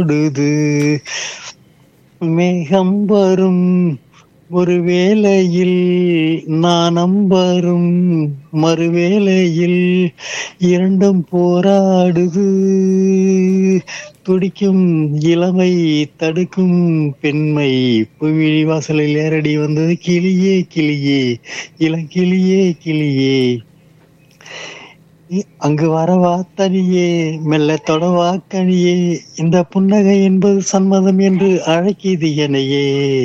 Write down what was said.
ஓடுது மேகம் வரும் ஒரு வேளையில் நாணம் வரும் மறுவேளையில் இரண்டும் போராடுது துடிக்கும் இளமை தடுக்கும் பெண்மை புவிழி வாசலில் ஏறடி வந்தது கிளியே கிளியே இளங்கிளியே கிளியே அங்கு வரவா தனியே மெல்ல தொடவா கனியே இந்த புன்னகை என்பது சம்மதம் என்று அழைக்கிது என்னையே